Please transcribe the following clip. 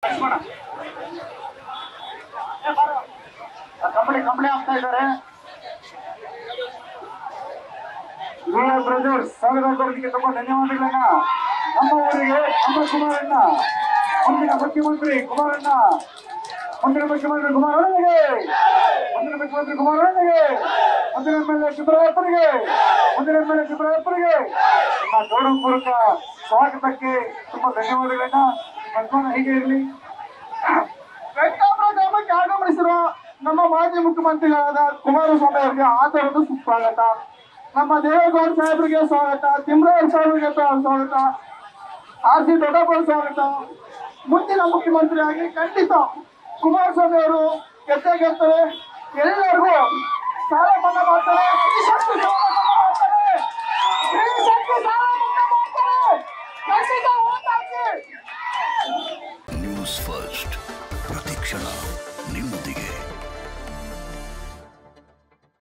ಕಂಬಳಿ ಕಂಬಳಿ ಆಗ್ತಾ ಇದ್ದಾರೆ ರೋಯಲ್ ಬ್ರದರ್ಸ್ ಸ್ವಾಗತಕ್ಕೆ ತುಂಬಾ ಧನ್ಯವಾದಗಳನ್ನ ನಮ್ಮ ಊರಿಗೆ ನಮ್ಮ ಕುಮಾರಣ್ಣ ಮುಂದಿನ ಮುಖ್ಯಮಂತ್ರಿ ಕುಮಾರಣ್ಣ ಮುಂದಿನ ಮುಖ್ಯಮಂತ್ರಿ ಕುಮಾರಣ್ಣನಿಗೆ ಮುಂದಿನ ಮುಖ್ಯಮಂತ್ರಿ ಕುಮಾರಣ್ಣನಿಗೆ ಮುಂದಿನ ಎಂ ಎಲ್ ಎ ಶಿವರಾಯಪ್ಪನಿಗೆ ಮುಂದಿನ ಎಂ ಎಲ್ ಎ ಶಿವರಾಯಪ್ಪನಿಗೆ ನಮ್ಮ ಗೌರವಪೂರ್ವಕ ಸ್ವಾಗತಕ್ಕೆ ತುಂಬಾ ಧನ್ಯವಾದಗಳನ್ನ ಸನ್ಮಾನ ಹೀಗೆ ಇರಲಿ ವೆಂಕಟಾಪುರ ಗ್ರಾಮಕ್ಕೆ ಆಗಮನಿಸಿರುವ ನಮ್ಮ ಮಾಜಿ ಮುಖ್ಯಮಂತ್ರಿಗಳಾದ ಕುಮಾರಸ್ವಾಮಿ ಅವರಿಗೆ ಆತರದ ಸುಸ್ವಾಗತ ನಮ್ಮ ದೇವೇಗೌಡ ಸಾಹೇಬರಿಗೆ ಸ್ವಾಗತ ತಿಮ್ರಾವ್ ಸಾಹೇಬರಿಗೆ ಸ್ವಾಗತ ಆರ್ ಸಿ ದೊಡ್ಡಪ್ಪ ಸ್ವಾಗತ ಮುಂದಿನ ಮುಖ್ಯಮಂತ್ರಿಯಾಗಿ ಖಂಡಿತ ಕುಮಾರಸ್ವಾಮಿ ಅವರು ಗೆದ್ದೇ ಗೆಲ್ತಾರೆ ಎಲ್ಲರಿಗೂ ಸಾಲ ಮನ್ನಾ ಮಾಡ್ತಾರೆ ಸ್ತ್ರೀ ಶಕ್ತಿ ಸಾಲ ಮನ್ನಾ ಮಾಡ್ತಾರೆ ಸ್ತ್ರೀ ಶಕ್ತಿ ಸಾಲ ಮನ್ನಾ ಮಾಡ್ತಾರೆ ಖಂಡಿತ vote ಹಾಕಿ ನ್ಯೂಸ್ ಫಸ್ಟ್ ಪ್ರತಿಕ್ಷಣ ನಿಮ್ಮೊಂದಿಗೆ